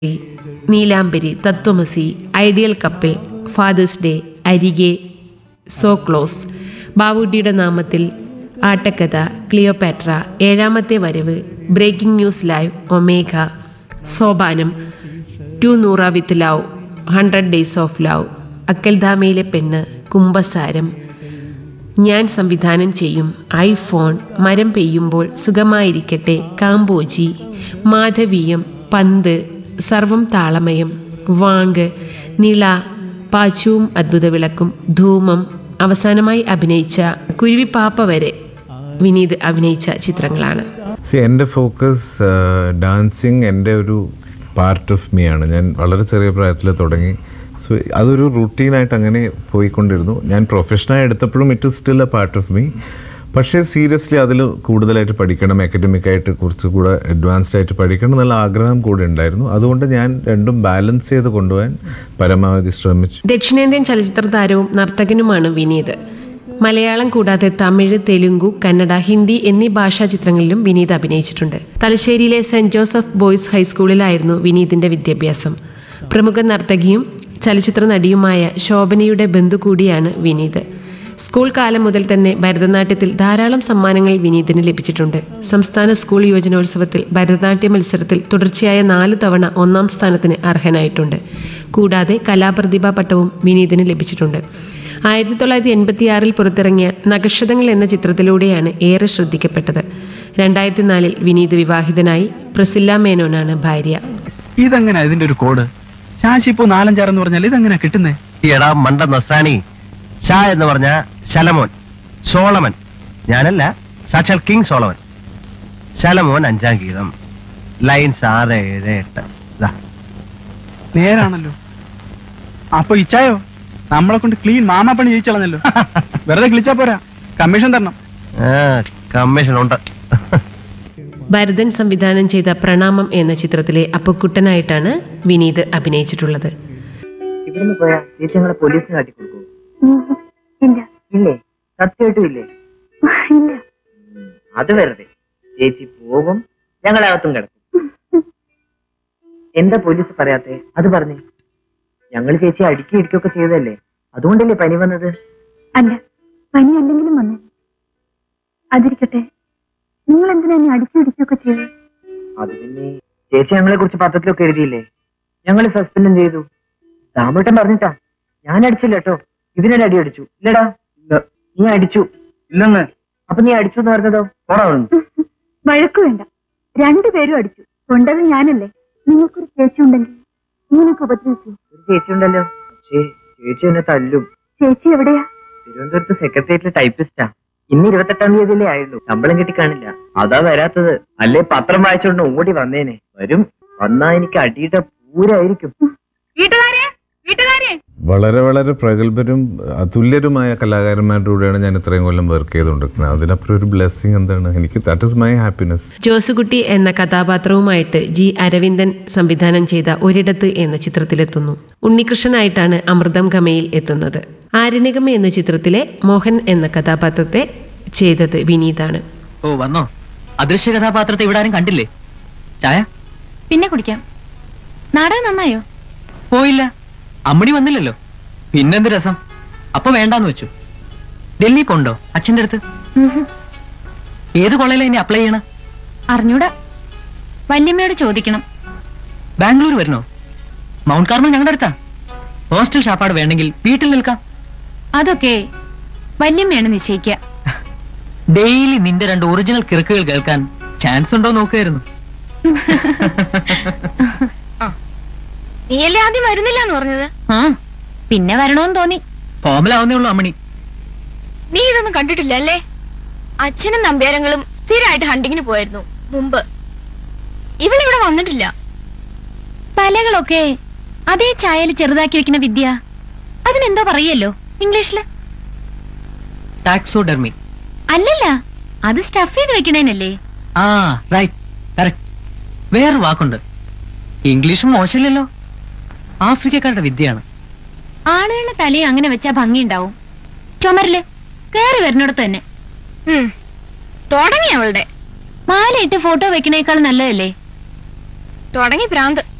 നീലാംബരി Tatvamasi ideal couple father's day Arike so close ബാവുട്ടിയുടെ നാമത്തിൽ Attakatha Cleopatra Ezhamathe Varavu breaking news live Omega Sopanam to Noora with love hundred days of love അക്കൽധാമയിലെ പെണ്ണ് കുംഭസാരം ഞാൻ സംവിധാനം ചെയ്യും ഐഫോൺ മരം പെയ്യുമ്പോൾ സുഖമായിരിക്കട്ടെ കാമ്പോജി മാധവീയം പന്ത് സർവം താളമയം വാങ്ക് നിള പാച്ചുവും അദ്ഭുത വിളക്കും ധൂമം അവസാനമായി അഭിനയിച്ച കുരുവിപ്പാപ്പ വരെ വിനീത് അഭിനയിച്ച ചിത്രങ്ങളാണ് സി എൻ്റെ ഫോക്കസ് ഡാൻസിങ് എൻ്റെ ഒരു പാർട്ട് ഓഫ് മീ ആണ് ഞാൻ വളരെ ചെറിയ പ്രായത്തിൽ തുടങ്ങി സോ അതൊരു റുട്ടീനായിട്ട് അങ്ങനെ പോയിക്കൊണ്ടിരുന്നു ഞാൻ പ്രൊഫഷനായി എടുത്തപ്പോഴും it is still a part of me പക്ഷേ സീരിയസ്ലി അതിൽ കൂടുതലായിട്ട് പഠിക്കണം അക്കാഡമിക്കായിട്ട് കുറച്ചുകൂടെ അഡ്വാൻസ്ഡ് ആയിട്ട് പഠിക്കണം എന്നുള്ള ആഗ്രഹം കൂടെ ഉണ്ടായിരുന്നു അതുകൊണ്ട് ഞാൻ രണ്ടും ബാലൻസ് ചെയ്ത് കൊണ്ടുപോകാൻ പരമാവധി ശ്രമിച്ചു ദക്ഷിണേന്ത്യൻ ചലച്ചിത്ര താരവും നർത്തകനുമാണ് വിനീത് മലയാളം കൂടാതെ തമിഴ് തെലുങ്കു കന്നഡ ഹിന്ദി എന്നീ ഭാഷാ ചിത്രങ്ങളിലും വിനീത് അഭിനയിച്ചിട്ടുണ്ട് തലശ്ശേരിയിലെ സെന്റ് ജോസഫ് ബോയ്സ് ഹൈസ്കൂളിലായിരുന്നു വിനീതിന്റെ വിദ്യാഭ്യാസം പ്രമുഖ നർത്തകിയും ചലച്ചിത്ര നടിയുമായ ശോഭനയുടെ ബന്ധു കൂടിയാണ് വിനീത് സ്കൂൾ കാലം മുതൽ തന്നെ ഭരതനാട്യത്തിൽ ധാരാളം സമ്മാനങ്ങൾ വിനീതിന് ലഭിച്ചിട്ടുണ്ട് സംസ്ഥാന സ്കൂൾ യുവജനോത്സവത്തിൽ ഭരതനാട്യ മത്സരത്തിൽ തുടർച്ചയായ നാല് തവണ ഒന്നാം സ്ഥാനത്തിന് അർഹനായിട്ടുണ്ട് കൂടാതെ കലാപ്രതിഭാ പട്ടവും വിനീതിന് ലഭിച്ചിട്ടുണ്ട് ആയിരത്തി തൊള്ളായിരത്തി എൺപത്തിയാറിൽ പുറത്തിറങ്ങിയ നഗക്ഷതങ്ങൾ എന്ന ചിത്രത്തിലൂടെയാണ് ഏറെ ശ്രദ്ധിക്കപ്പെട്ടത് രണ്ടായിരത്തി നാലിൽ വിനീത് വിവാഹിതനായി പ്രസില്ല മേനോനാണ് ഭാര്യ ഇതെങ്ങനെ ഇതിന്റെ ഒരു കോഡ് ശാശി ഇപ്പോ നാലഞ്ചാറെന്ന് പറഞ്ഞാൽ ഇതെങ്ങനെ കിട്ടുന്നേ എടാ മണ്ട നസ്രാണി ഷാ എന്ന് പറഞ്ഞ ശലമോൻ സോളമൻ ഞാനല്ല സാക്ഷാൽ കിങ് സോളമൻ ശലമോൻ അഞ്ചാം ഗീതം ലൈൻസ് ആറ് ഏഴ് എട്ട് ദാ. നേരാണല്ലോ അപ്പൊ ഇച്ചായോ നമ്മളെ കൊണ്ട് ക്ലീൻ മാമാപ്പണി ജയിച്ചളഞ്ഞല്ലോ വെറുതെ കിളിച്ചാ പോരാ കമ്മീഷൻ തരണം ആ, കമ്മീഷൻ ഉണ്ട് ഭരതൻ സംവിധാനം ചെയ്ത പ്രണാമം എന്ന ചിത്രത്തിലെ അപ്പക്കുട്ടനായിട്ടാണ് വിനീത് അഭിനയിച്ചിട്ടുള്ളത് ഇവിടുന്ന് പോയാ ചേച്ചി ഞങ്ങളെ പോലീസിന് കാട്ടിക്കൊടുക്കൂ ഇല്ല ഇല്ലേ സത്യമായിട്ടും ഇല്ലേ ഇല്ല ഉം, അത് വെറുതെ ചേച്ചി പോകും ഞങ്ങളകത്തും കിടക്കും എന്താ പോലീസ് പറയാത്തെ അത് പറഞ്ഞേ ഞങ്ങൾ ചേച്ചി അടുക്കി ഇടിക്കൊക്കെ ചെയ്തതല്ലേ അതുകൊണ്ടല്ലേ പനി വന്നത് അല്ല പനി അല്ലെങ്കിലും വന്നേ അതിരിക്കട്ടെ നിങ്ങൾ എന്തിനാ എന്നെ അടിച്ചിടിക്കുകയൊക്കെ ചെയ്തു അത് പിന്നെ ചേച്ചി ഞങ്ങളെ കുറിച്ച് പത്രത്തിലൊക്കെ എഴുതിയില്ലേ ഞങ്ങൾ സസ്പെൻഡും ചെയ്തു ദാമേട്ടൻ പറഞ്ഞിട്ടാ ഞാൻ അടിച്ചില്ല കേട്ടോ ഇതിനൊരു അടി അടിച്ചു ഇല്ലടാ നീ അടിച്ചു ഇല്ലെന്ന് അപ്പൊ നീ അടിച്ചു എന്ന് പറഞ്ഞതോ പോടാ അവിടുന്ന്. വഴക്കു വേണ്ട രണ്ടുപേരും അടിച്ചു കൊണ്ടത് ഞാനല്ലേ നിങ്ങൾക്കൊരു ചേച്ചി ഉണ്ടെങ്കിൽ ഇങ്ങനെയൊക്കെ ഉപദ്രവിച്ചു ഒരു ചേച്ചി ഉണ്ടല്ലോ പക്ഷേ ചേച്ചി എന്നെ തല്ലും ചേച്ചി എവിടെയാ തിരുവനന്തപുരത്ത് സെക്രട്ടേറിയറ്റിലെ ടൈപ്പിസ്റ്റാ ഇന്ന് ഇരുപത്തെട്ടാം തീയതിയിലേ ആയുള്ളൂ ശമ്പളം കിട്ടി കാണില്ല അതാ വരാത്തത് അല്ലേ പത്രം വായിച്ചോണ്ട് ഓടി വന്നേനെ വരും വന്നാ എനിക്ക് അടിയുടെ പൂരായിരിക്കും വീട്ടുകാരെ വീട്ടുകാരെ വളരെ വളരെ പ്രഗത്ഭരും അതുല്യരുമായ കലാകാരന്മാരുടെ കൂടെയാണ് ഞാൻ ഇത്രയും കൊല്ലം വർക്ക് ചെയ്തുകൊണ്ടിരിക്കുന്നത് അതിനപ്പുറം ഒരു ബ്ലെസ്സിങ് എന്താണ് എനിക്ക് that is my happiness Josukutty എന്ന കഥാപാത്രവുമായിട്ട് ജി അരവിന്ദൻ സംവിധാനം ചെയ്ത ഒരിടത്ത് എന്ന ചിത്രത്തിലെത്തുന്നു ഉണ്ണികൃഷ്ണനായിട്ടാണ് അമൃതം ഗമയിൽ എത്തുന്നത് ആരണ്യകം എന്ന ചിത്രത്തിലെ മോഹൻ എന്ന കഥാപാത്രത്തെ ചെയ്തത് വിനീതാണ് ഓ വന്നോ അദൃശ്യ കഥാപാത്രത്തെ ഇവിടെ ആരും കണ്ടില്ലേ ചായ പിന്നെ കുടിക്കാം നാടകം നന്നായോ പോയില്ല അമ്മണി വന്നില്ലല്ലോ പിന്നെന്ത് രസം അപ്പൊ വേണ്ടാന്ന് വെച്ചു ഡൽഹി പോണ്ടോ അച്ഛന്റെ അടുത്ത് ഏത് കോളേജിലാ ഇനി അപ്ലൈ ചെയ്യണ അറിഞ്ഞൂടാ വല്യമ്മയോട് ചോദിക്കണം ബാംഗ്ലൂർ വരണോ മൗണ്ട് കാർമൽ ഞങ്ങളുടെ അടുത്താ ഹോസ്റ്റൽ ഷാപ്പാട് വേണമെങ്കിൽ വീട്ടിൽ നിൽക്കാം അതൊക്കെ വല്യമ്മയാണ് നിശ്ചയിക്കുക ഡെയിലി നിന്റെ രണ്ട് ഒറിജിനൽ കിറുക്കുകൾ കേൾക്കാൻ ചാൻസ് ഉണ്ടോ നോക്കുമായിരുന്നു നീയല്ലേ ആദ്യം വരുന്നില്ല എന്ന് പറഞ്ഞത് ആ പിന്നെ വരണോന്ന് തോന്നി ഫോമലാവുന്നേ ഉള്ളൂ അമ്മണി നീ ഇതൊന്നും കണ്ടിട്ടില്ല അല്ലേ അച്ഛനും നമ്പ്യാരങ്ങളും സ്ഥിരമായിട്ട് ഹണ്ടിങ്ങിന് പോയിരുന്നു മുമ്പ് ഇവളിവിടെ വന്നിട്ടില്ല തലകളൊക്കെ അതേ ചായയിൽ ചെറുതാക്കി വെക്കുന്ന വിദ്യ അതിനെന്തോ പറയല്ലോ ഇംഗ്ലീഷില് ടാക്സോഡെർമി അല്ലല്ല അത് സ്റ്റഫ് ചെയ്ത് വെക്കണേനല്ലേ ആ റൈറ്റ് കറക്റ്റ് വേറൊരു വാക്കുണ്ട് ഇംഗ്ലീഷും മോശമില്ലല്ലോ ആഫ്രിക്കക്കാരുടെ വിദ്യയാണ് ആളുകളുടെ തലയും അങ്ങനെ വെച്ചാ ഭംഗിയുണ്ടാവും ചുമരില് കേറി വരുന്നിടത്ത് തന്നെ ഉം. തുടങ്ങി അവളുടെ മാലയിട്ട് ഫോട്ടോ വെക്കണേക്കാൾ നല്ലതല്ലേ തുടങ്ങി ഭ്രാന്ത്